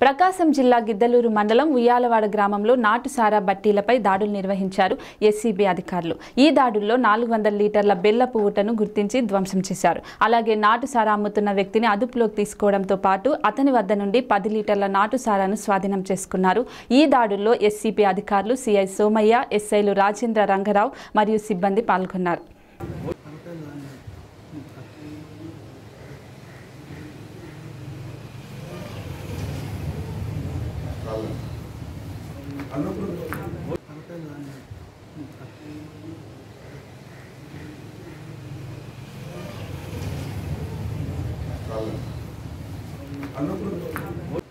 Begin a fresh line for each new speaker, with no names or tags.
ప్రకాశం జిల్లా గిద్దలూరు మండలం ఉయ్యాలవాడ గ్రామంలో నాటు సారా బట్టీలపై దాడులు నిర్వహించారు ఎస్సీబీ అధికారులు ఈ దాడుల్లో నాలుగు వందల లీటర్ల బెల్లపు ఊటను గుర్తించి ధ్వంసం చేశారు అలాగే నాటు సారా అమ్ముతున్న వ్యక్తిని అదుపులోకి తీసుకోవడంతో పాటు అతని వద్ద నుండి పది లీటర్ల నాటు సారాను స్వాధీనం చేసుకున్నారు ఈ దాడుల్లో ఎస్సీపీ అధికారులు సిఐ సోమయ్య ఎస్ఐలు రాజేంద్ర రంగరావు మరియు సిబ్బంది పాల్గొన్నారు
అన్నప్పుడు